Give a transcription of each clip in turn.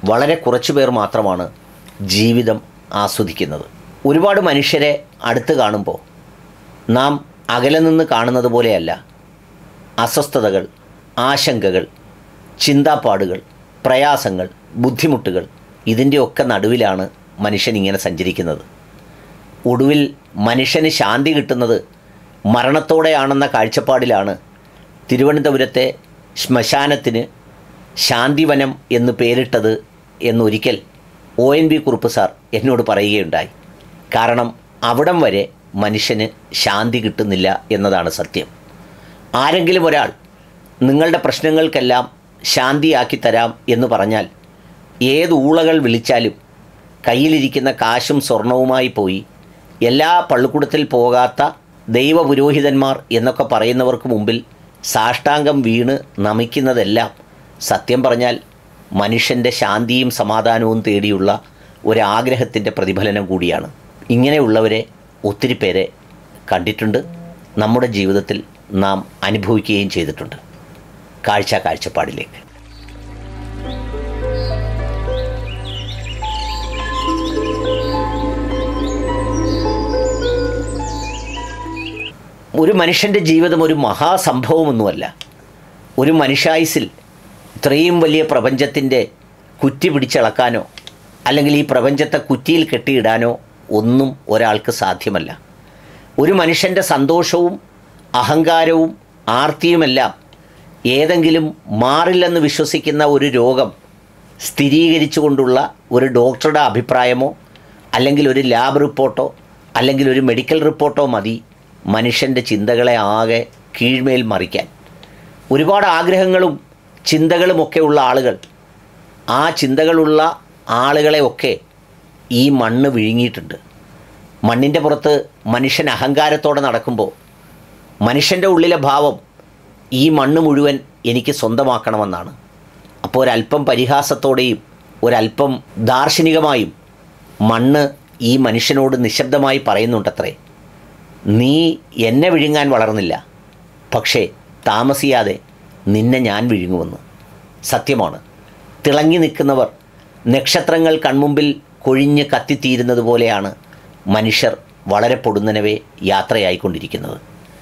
വളരെ കുറച്ചു പേർ മാത്രമാണ് ജീവിതം ആസ്വദിക്കുന്നത് ഒരുപാട് മനുഷ്യരെ അടുത്ത് കാണുമ്പോൾ നാം അകലെ നിന്ന് കാണുന്നത് പോലെയല്ല അസ്വസ്ഥതകൾ ആശങ്കകൾ ചിന്താപ്പാടുകൾ പ്രയാസങ്ങൾ ബുദ്ധിമുട്ടുകൾ ഇതിൻ്റെയൊക്കെ നടുവിലാണ് മനുഷ്യൻ ഇങ്ങനെ സഞ്ചരിക്കുന്നത് ഒടുവിൽ മനുഷ്യന് ശാന്തി കിട്ടുന്നത് മരണത്തോടെയാണെന്ന കാഴ്ചപ്പാടിലാണ് തിരുവനന്തപുരത്തെ ശ്മശാനത്തിന് ശാന്തിവനം എന്ന് പേരിട്ടത് എന്നൊരിക്കൽ O N V Kurup sir എന്നോട് പറയുകയുണ്ടായി കാരണം അവിടം വരെ മനുഷ്യന് ശാന്തി കിട്ടുന്നില്ല എന്നതാണ് സത്യം ആരെങ്കിലും ഒരാൾ നിങ്ങളുടെ പ്രശ്നങ്ങൾക്കെല്ലാം ശാന്തിയാക്കി തരാം എന്ന് പറഞ്ഞാൽ ഏത് ഊളകൾ വിളിച്ചാലും കയ്യിലിരിക്കുന്ന കാശും സ്വർണവുമായി പോയി എല്ലാ പള്ളിക്കൂടത്തിൽ പോകാത്ത ദൈവപുരോഹിതന്മാർ എന്നൊക്കെ പറയുന്നവർക്ക് മുമ്പിൽ സാഷ്ടാംഗം വീണ് നമിക്കുന്നതെല്ലാം സത്യം പറഞ്ഞാൽ മനുഷ്യൻ്റെ ശാന്തിയും സമാധാനവും തേടിയുള്ള ഒരാഗ്രഹത്തിൻ്റെ പ്രതിഫലനം കൂടിയാണ് ഇങ്ങനെയുള്ളവരെ ഒത്തിരി പേരെ കണ്ടിട്ടുണ്ട് നമ്മുടെ ജീവിതത്തിൽ നാം അനുഭവിക്കുകയും ചെയ്തിട്ടുണ്ട് കാഴ്ച കാഴ്ചപ്പാടിലേക്ക് ഒരു മനുഷ്യൻ്റെ ജീവിതം ഒരു മഹാസംഭവമൊന്നുമല്ല ഒരു മനുഷ്യായുസിൽ ഇത്രയും വലിയ പ്രപഞ്ചത്തിൻ്റെ കുറ്റി പിടിച്ചളക്കാനോ അല്ലെങ്കിൽ ഈ പ്രപഞ്ചത്തെ കുറ്റിയിൽ കെട്ടിയിടാനോ ഒന്നും ഒരാൾക്ക് സാധ്യമല്ല ഒരു മനുഷ്യൻ്റെ സന്തോഷവും അഹങ്കാരവും ആർത്തിയുമെല്ലാം ഏതെങ്കിലും മാറില്ലെന്ന് വിശ്വസിക്കുന്ന ഒരു രോഗം സ്ഥിരീകരിച്ചുകൊണ്ടുള്ള ഒരു ഡോക്ടറുടെ അഭിപ്രായമോ അല്ലെങ്കിൽ ഒരു ലാബ് റിപ്പോർട്ടോ അല്ലെങ്കിൽ ഒരു മെഡിക്കൽ റിപ്പോർട്ടോ മതി മനുഷ്യൻ്റെ ചിന്തകളെ ആകെ കീഴ്മേൽ മറിക്കാൻ ഒരുപാട് ആഗ്രഹങ്ങളും ചിന്തകളുമൊക്കെ ഉള്ള ആളുകൾ ആ ചിന്തകളുള്ള ആളുകളെയൊക്കെ ഈ മണ്ണ് വിഴുങ്ങിയിട്ടുണ്ട് മണ്ണിൻ്റെ പുറത്ത് മനുഷ്യൻ അഹങ്കാരത്തോടെ നടക്കുമ്പോൾ മനുഷ്യൻ്റെ ഉള്ളിലെ ഭാവം ഈ മണ്ണ് മുഴുവൻ എനിക്ക് സ്വന്തമാക്കണമെന്നാണ് അപ്പോൾ ഒരല്പം പരിഹാസത്തോടെയും ഒരല്പം ദാർശനികമായും മണ്ണ് ഈ മനുഷ്യനോട് നിശബ്ദമായി പറയുന്നുണ്ടത്രേ നീ എന്നെ വിഴുങ്ങാൻ വളർന്നില്ല പക്ഷേ താമസിയാതെ നിന്നെ ഞാൻ വിഴുങ്ങുമെന്ന് സത്യമാണ് തിളങ്ങി നിൽക്കുന്നവർ നക്ഷത്രങ്ങൾ കൺമുമ്പിൽ കൊഴിഞ്ഞ് കത്തിത്തീരുന്നത് പോലെയാണ് മനുഷ്യർ വളരെ പൊടുന്നനവേ യാത്രയായിക്കൊണ്ടിരിക്കുന്നത്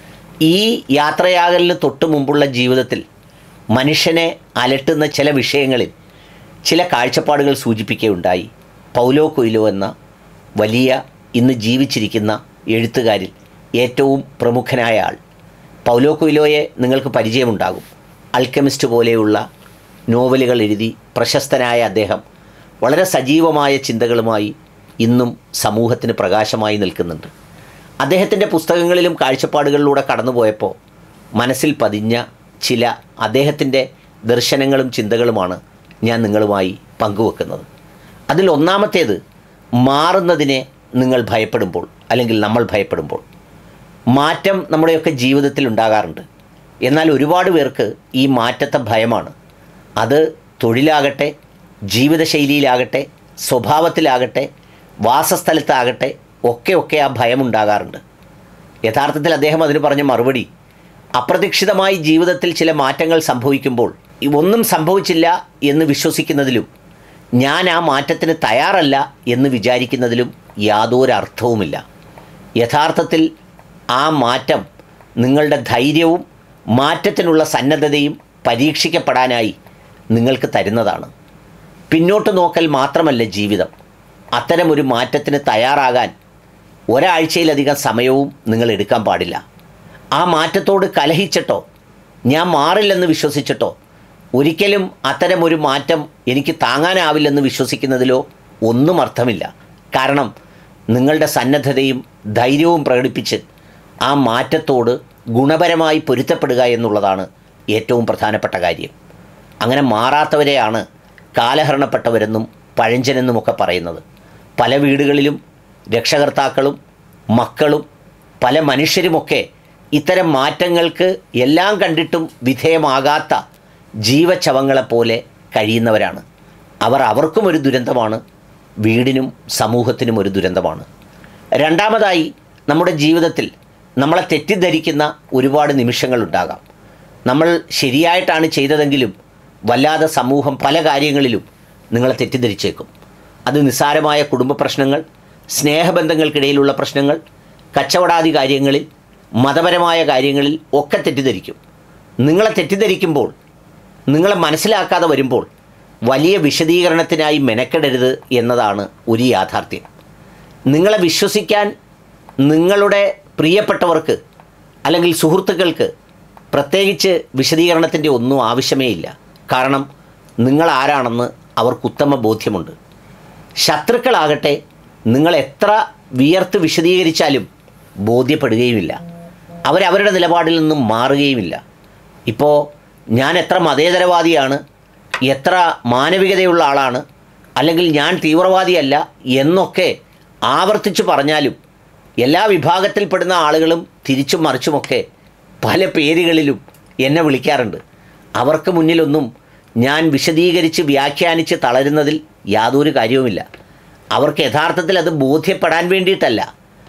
ഈ യാത്രയാകലിന് തൊട്ട് മുമ്പുള്ള ജീവിതത്തിൽ മനുഷ്യനെ അലട്ടുന്ന ചില വിഷയങ്ങളിൽ ചില കാഴ്ചപ്പാടുകൾ സൂചിപ്പിക്കുകയുണ്ടായി പൗലോ കൊയ്ലോ എന്ന വലിയ ഇന്ന് ജീവിച്ചിരിക്കുന്ന എഴുത്തുകാരിൽ ഏറ്റവും പ്രമുഖനായ ആൾ പൗലോ കൊയ്ലോയെ നിങ്ങൾക്ക് പരിചയമുണ്ടാകും അൽക്കമിസ്റ്റ് പോലെയുള്ള നോവലുകൾ എഴുതി പ്രശസ്തനായ അദ്ദേഹം വളരെ സജീവമായ ചിന്തകളുമായി ഇന്നും സമൂഹത്തിന് പ്രകാശമായി നിൽക്കുന്നുണ്ട് അദ്ദേഹത്തിൻ്റെ പുസ്തകങ്ങളിലും കാഴ്ചപ്പാടുകളിലൂടെ കടന്നുപോയപ്പോൾ മനസ്സിൽ പതിഞ്ഞ ചില അദ്ദേഹത്തിൻ്റെ ദർശനങ്ങളും ചിന്തകളുമാണ് ഞാൻ നിങ്ങളുമായി പങ്കുവെക്കുന്നത് അതിൽ ഒന്നാമത്തേത് മാറുന്നതിനെ നിങ്ങൾ ഭയപ്പെടുമ്പോൾ അല്ലെങ്കിൽ നമ്മൾ ഭയപ്പെടുമ്പോൾ മാറ്റം നമ്മുടെയൊക്കെ ജീവിതത്തിൽ ഉണ്ടാകാറുണ്ട് എന്നാൽ ഒരുപാട് പേർക്ക് ഈ മാറ്റത്തെ ഭയമാണ് അത് തൊഴിലാകട്ടെ ജീവിതശൈലിയിലാകട്ടെ സ്വഭാവത്തിലാകട്ടെ വാസസ്ഥലത്താകട്ടെ ഒക്കെ ഒക്കെ ആ ഭയം ഉണ്ടാകാറുണ്ട് യഥാർത്ഥത്തിൽ അദ്ദേഹം അതിന് പറഞ്ഞ മറുപടി അപ്രതീക്ഷിതമായി ജീവിതത്തിൽ ചില മാറ്റങ്ങൾ സംഭവിക്കുമ്പോൾ ഈ ഒന്നും സംഭവിച്ചില്ല എന്ന് വിശ്വസിക്കുന്നതിലും ഞാൻ ആ മാറ്റത്തിന് തയ്യാറല്ല എന്ന് വിചാരിക്കുന്നതിലും യാതൊരു അർത്ഥവുമില്ല യഥാർത്ഥത്തിൽ ആ മാറ്റം നിങ്ങളുടെ ധൈര്യവും മാറ്റത്തിനുള്ള സന്നദ്ധതയും പരീക്ഷിക്കപ്പെടാനായി നിങ്ങൾക്ക് തരുന്നതാണ് പിന്നോട്ട് നോക്കൽ മാത്രമല്ല ജീവിതം അത്തരമൊരു മാറ്റത്തിന് തയ്യാറാകാൻ ഒരാഴ്ചയിലധികം സമയവും നിങ്ങൾ എടുക്കാൻ പാടില്ല ആ മാറ്റത്തോട് കലഹിച്ചിട്ടോ ഞാൻ മാറില്ലെന്ന് വിശ്വസിച്ചിട്ടോ ഒരിക്കലും അത്തരമൊരു മാറ്റം എനിക്ക് താങ്ങാനാവില്ലെന്ന് വിശ്വസിക്കുന്നതിലോ ഒന്നും അർത്ഥമില്ല കാരണം നിങ്ങളുടെ സന്നദ്ധതയും ധൈര്യവും പ്രകടിപ്പിച്ച് ആ മാറ്റത്തോട് ഗുണപരമായി പൊരുത്തപ്പെടുക എന്നുള്ളതാണ് ഏറ്റവും പ്രധാനപ്പെട്ട കാര്യം അങ്ങനെ മാറാത്തവരെയാണ് കാലഹരണപ്പെട്ടവരെന്നും പഴഞ്ചനെന്നുമൊക്കെ പറയുന്നത് പല വീടുകളിലും രക്ഷകർത്താക്കളും മക്കളും പല മനുഷ്യരുമൊക്കെ ഇത്തരം മാറ്റങ്ങൾക്ക് എല്ലാം കണ്ടിട്ടും വിധേയമാകാത്ത ജീവച്ചവങ്ങളെപ്പോലെ കഴിയുന്നവരാണ് അവർ അവർക്കും ഒരു ദുരന്തമാണ് വീടിനും സമൂഹത്തിനും ഒരു ദുരന്തമാണ് രണ്ടാമതായി നമ്മുടെ ജീവിതത്തിൽ നമ്മളെ തെറ്റിദ്ധരിക്കുന്ന ഒരുപാട് നിമിഷങ്ങളുണ്ടാകാം നമ്മൾ ശരിയായിട്ടാണ് ചെയ്തതെങ്കിലും വല്ലാതെ സമൂഹം പല കാര്യങ്ങളിലും നിങ്ങളെ തെറ്റിദ്ധരിച്ചേക്കും അത് നിസ്സാരമായ കുടുംബ പ്രശ്നങ്ങൾ സ്നേഹബന്ധങ്ങൾക്കിടയിലുള്ള പ്രശ്നങ്ങൾ കച്ചവടാദി കാര്യങ്ങളിൽ മതപരമായ കാര്യങ്ങളിൽ ഒക്കെ തെറ്റിദ്ധരിക്കും നിങ്ങളെ തെറ്റിദ്ധരിക്കുമ്പോൾ നിങ്ങളെ മനസ്സിലാക്കാതെ വരുമ്പോൾ വലിയ വിശദീകരണത്തിനായി മെനക്കെടരുത് എന്നതാണ് ഒരു യാഥാർത്ഥ്യം നിങ്ങളെ വിശ്വസിക്കാൻ നിങ്ങളുടെ പ്രിയപ്പെട്ടവർക്ക് അല്ലെങ്കിൽ സുഹൃത്തുക്കൾക്ക് പ്രത്യേകിച്ച് വിശദീകരണത്തിൻ്റെ ഒന്നും ആവശ്യമേ ഇല്ല കാരണം നിങ്ങൾ ആരാണെന്ന് അവർക്ക് ഉത്തമ ബോധ്യമുണ്ട് ശത്രുക്കളാകട്ടെ നിങ്ങൾ എത്ര വിയർത്ത് വിശദീകരിച്ചാലും ബോധ്യപ്പെടുകയുമില്ല അവരവരുടെ നിലപാടിൽ നിന്നും മാറുകയുമില്ല ഇപ്പോൾ ഞാൻ എത്ര മതേതരവാദിയാണ് എത്ര മാനവികതയുള്ള ആളാണ് അല്ലെങ്കിൽ ഞാൻ തീവ്രവാദിയല്ല എന്നൊക്കെ ആവർത്തിച്ച് പറഞ്ഞാലും എല്ലാ വിഭാഗത്തിൽപ്പെടുന്ന ആളുകളും തിരിച്ചും മറിച്ചുമൊക്കെ പല പേരുകളിലും എന്നെ വിളിക്കാറുണ്ട് അവർക്ക് മുന്നിലൊന്നും ഞാൻ വിശദീകരിച്ച് വ്യാഖ്യാനിച്ച് തളരുന്നതിൽ യാതൊരു കാര്യവുമില്ല അവർക്ക് യഥാർത്ഥത്തിൽ അത് ബോധ്യപ്പെടാൻ വേണ്ടിയിട്ടല്ല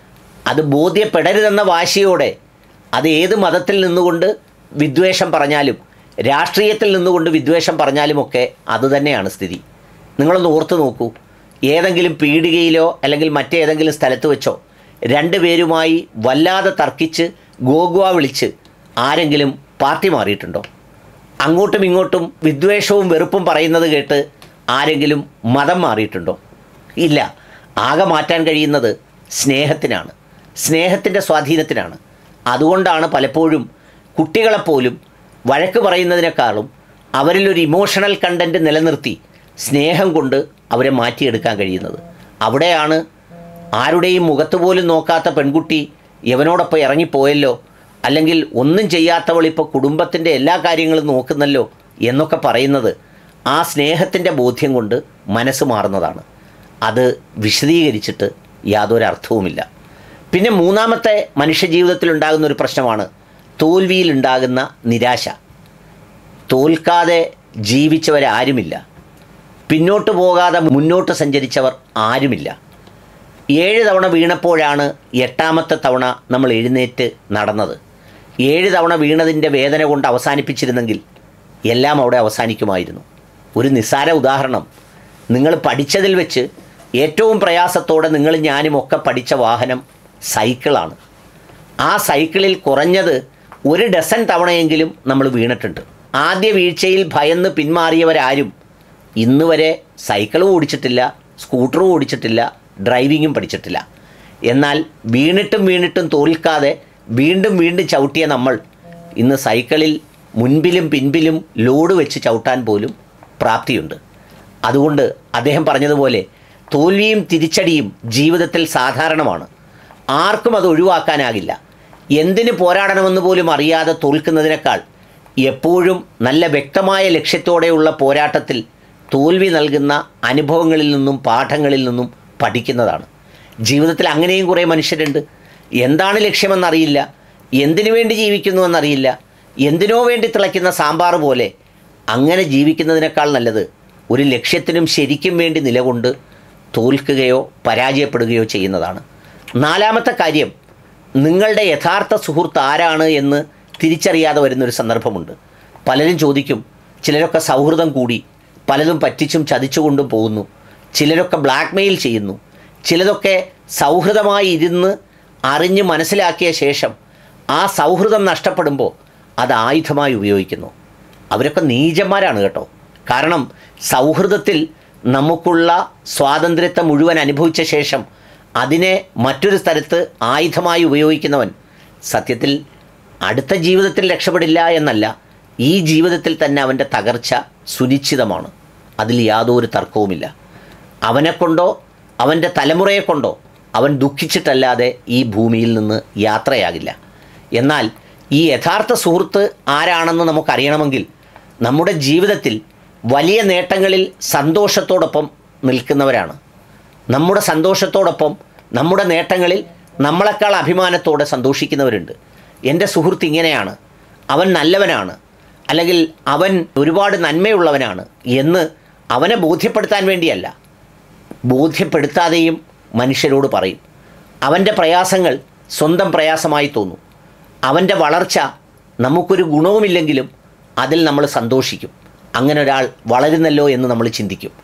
അത് ബോധ്യപ്പെടരുതെന്ന വാശിയോടെ അത് ഏത് മതത്തിൽ നിന്നുകൊണ്ട് വിദ്വേഷം പറഞ്ഞാലും രാഷ്ട്രീയത്തിൽ നിന്നുകൊണ്ട് വിദ്വേഷം പറഞ്ഞാലുമൊക്കെ അതുതന്നെയാണ് സ്ഥിതി നിങ്ങളൊന്ന് ഓർത്ത് നോക്കൂ ഏതെങ്കിലും പീടികയിലോ അല്ലെങ്കിൽ മറ്റേതെങ്കിലും സ്ഥലത്ത് വെച്ചോ രണ്ടുപേരുമായി വല്ലാതെ തർക്കിച്ച് ഗോഗുവ വിളിച്ച് ആരെങ്കിലും പാർട്ടി മാറിയിട്ടുണ്ടോ അങ്ങോട്ടും ഇങ്ങോട്ടും വിദ്വേഷവും വെറുപ്പും പറയുന്നത് കേട്ട് ആരെങ്കിലും മതം മാറിയിട്ടുണ്ടോ ഇല്ല ആകെ മാറ്റാൻ കഴിയുന്നത് സ്നേഹത്തിനാണ് സ്നേഹത്തിൻ്റെ സ്വാധീനത്തിനാണ് അതുകൊണ്ടാണ് പലപ്പോഴും കുട്ടികളെപ്പോലും വഴക്ക് പറയുന്നതിനേക്കാളും അവരിലൊരു ഇമോഷണൽ കണ്ടൻറ്റ് നിലനിർത്തി സ്നേഹം കൊണ്ട് അവരെ മാറ്റിയെടുക്കാൻ കഴിയുന്നത് അവിടെയാണ് ആരുടെയും മുഖത്ത് പോലും നോക്കാത്ത പെൺകുട്ടി യവനോടൊപ്പം ഇറങ്ങിപ്പോയല്ലോ അല്ലെങ്കിൽ ഒന്നും ചെയ്യാത്തവൾ ഇപ്പോൾ കുടുംബത്തിൻ്റെ എല്ലാ കാര്യങ്ങളും നോക്കുന്നല്ലോ എന്നൊക്കെ പറയുന്നത് ആ സ്നേഹത്തിൻ്റെ ബോധ്യം കൊണ്ട് മനസ്സ് മാറുന്നതാണ് അത് വിശദീകരിച്ചിട്ട് യാതൊരു അർത്ഥവുമില്ല പിന്നെ മൂന്നാമത്തെ മനുഷ്യജീവിതത്തിൽ ഉണ്ടാകുന്ന ഒരു പ്രശ്നമാണ് തോൽവിയിലുണ്ടാകുന്ന നിരാശ തോൽക്കാതെ ജീവിച്ചവരാരുമില്ല പിന്നോട്ട് പോകാതെ മുന്നോട്ട് സഞ്ചരിച്ചവർ ആരുമില്ല ഏഴ് തവണ വീണപ്പോഴാണ് എട്ടാമത്തെ തവണ നമ്മൾ എഴുന്നേറ്റ് നടന്നത് ഏഴ് തവണ വീണതിൻ്റെ വേദന കൊണ്ട് അവസാനിപ്പിച്ചിരുന്നെങ്കിൽ എല്ലാം അവിടെ അവസാനിക്കുമായിരുന്നു ഒരു നിസ്സാര ഉദാഹരണം നിങ്ങൾ പഠിച്ചതിൽ വെച്ച് ഏറ്റവും പ്രയാസത്തോടെ നിങ്ങൾ ഞാനും ഒക്കെ പഠിച്ച വാഹനം സൈക്കിളാണ് ആ സൈക്കിളിൽ കുറഞ്ഞത് ഒരു ഡസൻ തവണയെങ്കിലും നമ്മൾ വീണിട്ടുണ്ട് ആദ്യ വീഴ്ചയിൽ ഭയന്ന് പിന്മാറിയവരാരും ഇന്ന് വരെ സൈക്കിളും ഓടിച്ചിട്ടില്ല സ്കൂട്ടറും ഓടിച്ചിട്ടില്ല ഡ്രൈവിങ്ങും പഠിച്ചിട്ടില്ല എന്നാൽ വീണിട്ടും വീണിട്ടും തോൽക്കാതെ വീണ്ടും വീണ്ടും ചവിട്ടിയ നമ്മൾ ഇന്ന് സൈക്കിളിൽ മുൻപിലും പിൻപിലും ലോഡ് വെച്ച് ചവിട്ടാൻ പോലും പ്രാപ്തിയുണ്ട് അതുകൊണ്ട് അദ്ദേഹം പറഞ്ഞതുപോലെ തോൽവിയും തിരിച്ചടിയും ജീവിതത്തിൽ സാധാരണമാണ് ആർക്കും അത് ഒഴിവാക്കാനാകില്ല എന്തിന് പോരാടണമെന്ന് പോലും അറിയാതെ തോൽക്കുന്നതിനേക്കാൾ എപ്പോഴും നല്ല വ്യക്തമായ ലക്ഷ്യത്തോടെയുള്ള പോരാട്ടത്തിൽ തോൽവി നൽകുന്ന അനുഭവങ്ങളിൽ നിന്നും പാഠങ്ങളിൽ നിന്നും പഠിക്കുന്നതാണ് ജീവിതത്തിൽ അങ്ങനെയും കുറേ മനുഷ്യരുണ്ട് എന്താണ് ലക്ഷ്യമെന്നറിയില്ല എന്തിനു വേണ്ടി ജീവിക്കുന്നുവെന്നറിയില്ല എന്തിനോ വേണ്ടി തിളയ്ക്കുന്ന സാമ്പാർ പോലെ അങ്ങനെ ജീവിക്കുന്നതിനേക്കാൾ നല്ലത് ഒരു ലക്ഷ്യത്തിനും ശരിക്കും വേണ്ടി നിലകൊണ്ട് തോൽക്കുകയോ പരാജയപ്പെടുകയോ ചെയ്യുന്നതാണ് നാലാമത്തെ കാര്യം നിങ്ങളുടെ യഥാർത്ഥ സുഹൃത്ത് ആരാണ് എന്ന് തിരിച്ചറിയാതെ വരുന്നൊരു സന്ദർഭമുണ്ട് പലരും ചോദിക്കും ചിലരൊക്കെ സൗഹൃദം കൂടി പലതും പറ്റിച്ചും ചതിച്ചുകൊണ്ടും പോകുന്നു ചിലരൊക്കെ ബ്ലാക്ക് മെയിൽ ചെയ്യുന്നു ചിലതൊക്കെ സൗഹൃദമായി ഇരുന്ന് അറിഞ്ഞ് മനസ്സിലാക്കിയ ശേഷം ആ സൗഹൃദം നഷ്ടപ്പെടുമ്പോൾ അത് ആയുധമായി ഉപയോഗിക്കുന്നു അവരൊക്കെ നീചന്മാരാണ് കേട്ടോ കാരണം സൗഹൃദത്തിൽ നമുക്കുള്ള സ്വാതന്ത്ര്യത്തെ മുഴുവൻ അനുഭവിച്ച ശേഷം അതിനെ മറ്റൊരു സ്ഥലത്ത് ആയുധമായി ഉപയോഗിക്കുന്നവൻ സത്യത്തിൽ അടുത്ത ജീവിതത്തിൽ രക്ഷപ്പെടില്ല എന്നല്ല ഈ ജീവിതത്തിൽ തന്നെ അവൻ്റെ തകർച്ച സുനിശ്ചിതമാണ് അതിൽ യാതൊരു തർക്കവുമില്ല അവനെക്കൊണ്ടോ അവൻ്റെ തലമുറയെ കൊണ്ടോ അവൻ ദുഃഖിച്ചിട്ടല്ലാതെ ഈ ഭൂമിയിൽ നിന്ന് യാത്രയാകില്ല എന്നാൽ ഈ യഥാർത്ഥ സുഹൃത്ത് ആരാണെന്ന് നമുക്കറിയണമെങ്കിൽ നമ്മുടെ ജീവിതത്തിൽ വലിയ നേട്ടങ്ങളിൽ സന്തോഷത്തോടൊപ്പം നിൽക്കുന്നവരാണ് നമ്മുടെ സന്തോഷത്തോടൊപ്പം നമ്മുടെ നേട്ടങ്ങളിൽ നമ്മളെക്കാൾ അഭിമാനത്തോടെ സന്തോഷിക്കുന്നവരുണ്ട് എൻ്റെ സുഹൃത്ത് ഇങ്ങനെയാണ് അവൻ നല്ലവനാണ് അല്ലെങ്കിൽ അവൻ ഒരുപാട് നന്മയുള്ളവനാണ് എന്ന് അവനെ ബോധ്യപ്പെടുത്താൻ വേണ്ടിയല്ല ബോധ്യപ്പെടുത്താതെയും മനുഷ്യരോട് പറയും അവൻ്റെ പ്രയാസങ്ങൾ സ്വന്തം പ്രയാസമായി തോന്നും അവൻ്റെ വളർച്ച നമുക്കൊരു ഗുണവുമില്ലെങ്കിലും അതിൽ നമ്മൾ സന്തോഷിക്കും അങ്ങനെ ഒരാൾ വളരുന്നല്ലോ എന്ന് നമ്മൾ ചിന്തിക്കും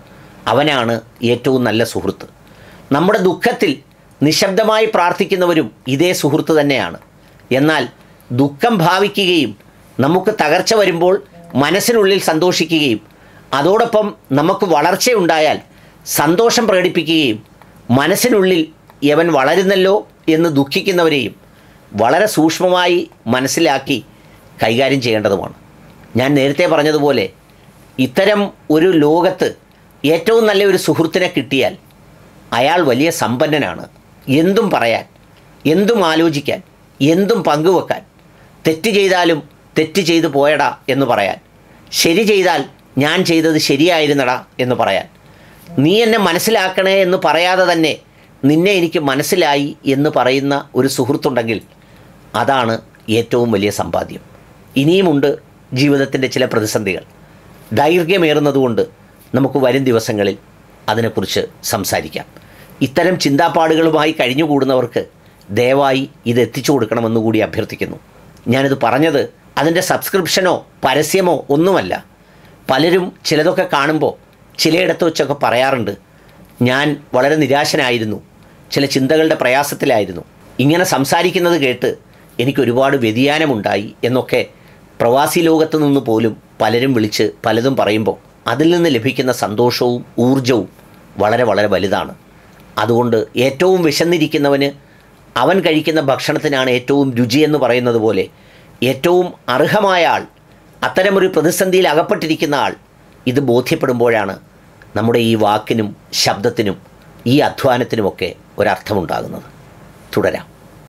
അവനാണ് ഏറ്റവും നല്ല സുഹൃത്ത് നമ്മുടെ ദുഃഖത്തിൽ നിശബ്ദമായി പ്രാർത്ഥിക്കുന്നവരും ഇതേ സുഹൃത്ത് തന്നെയാണ് എന്നാൽ ദുഃഖം ഭാവിക്കുകയും നമുക്ക് തകർച്ച വരുമ്പോൾ മനസ്സിനുള്ളിൽ സന്തോഷിക്കുകയും അതോടൊപ്പം നമുക്ക് വളർച്ചയുണ്ടായാൽ സന്തോഷം പ്രകടിപ്പിക്കുകയും മനസ്സിനുള്ളിൽ യവൻ വളരുന്നല്ലോ എന്ന് ദുഃഖിക്കുന്നവരെയും വളരെ സൂക്ഷ്മമായി മനസ്സിലാക്കി കൈകാര്യം ചെയ്യേണ്ടതുമാണ് ഞാൻ നേരത്തെ പറഞ്ഞതുപോലെ ഇത്തരം ഒരു ലോകത്ത് ഏറ്റവും നല്ല ഒരു സുഹൃത്തിനെ കിട്ടിയാൽ അയാൾ വലിയ സമ്പന്നനാണ് എന്തും പറയാൻ എന്തും ആലോചിക്കാൻ എന്തും പങ്കുവെക്കാൻ തെറ്റ് ചെയ്താലും തെറ്റ് ചെയ്തു പോയടാ എന്ന് പറയാൻ ശരി ചെയ്താൽ ഞാൻ ചെയ്തത് ശരിയായിരുന്നടാ എന്ന് പറയാൻ നീ എന്നെ മനസ്സിലാക്കണേ എന്ന് പറയാതെ തന്നെ നിന്നെ എനിക്ക് മനസ്സിലായി എന്ന് പറയുന്ന ഒരു സുഹൃത്തുണ്ടെങ്കിൽ അതാണ് ഏറ്റവും വലിയ സമ്പാദ്യം ഇനിയുമുണ്ട് ജീവിതത്തിൻ്റെ ചില പ്രതിസന്ധികൾ ദൈർഘ്യമേറുന്നതുകൊണ്ട് നമുക്ക് വരും ദിവസങ്ങളിൽ അതിനെക്കുറിച്ച് സംസാരിക്കാം ഇത്തരം ചിന്താപ്പാടുകളുമായി കഴിഞ്ഞുകൂടുന്നവർക്ക് ദയവായി ഇത് എത്തിച്ചു കൊടുക്കണമെന്ന് കൂടി അഭ്യർത്ഥിക്കുന്നു ഞാനിത് പറഞ്ഞത് അതിൻ്റെ സബ്സ്ക്രിപ്ഷനോ പരസ്യമോ ഒന്നുമല്ല പലരും ചിലതൊക്കെ കാണുമ്പോൾ ചിലയിടത്ത് വെച്ചൊക്കെ പറയാറുണ്ട് ഞാൻ വളരെ നിരാശനായിരുന്നു ചില ചിന്തകളുടെ പ്രയാസത്തിലായിരുന്നു ഇങ്ങനെ സംസാരിക്കുന്നത് കേട്ട് എനിക്ക് ഒരുപാട് വ്യതിയാനമുണ്ടായി എന്നൊക്കെ പ്രവാസി ലോകത്ത് നിന്ന് പോലും പലരും വിളിച്ച് പലതും പറയുമ്പോൾ അതിൽ നിന്ന് ലഭിക്കുന്ന സന്തോഷവും ഊർജവും വളരെ വളരെ വലുതാണ് അതുകൊണ്ട് ഏറ്റവും വിശന്നിരിക്കുന്നവന് അവൻ കഴിക്കുന്ന ഭക്ഷണത്തിനാണ് ഏറ്റവും രുചിയെന്ന് പറയുന്നത് പോലെ ഏറ്റവും അർഹമായ ആൾ അത്തരമൊരു പ്രതിസന്ധിയിൽ അകപ്പെട്ടിരിക്കുന്ന ആൾ ഇത് ബോധ്യപ്പെടുമ്പോഴാണ് നമ്മുടെ ഈ വാക്കിനും ശബ്ദത്തിനും ഈ അധ്വാനത്തിനുമൊക്കെ ഒരർത്ഥമുണ്ടാകുന്നത് തുടരാം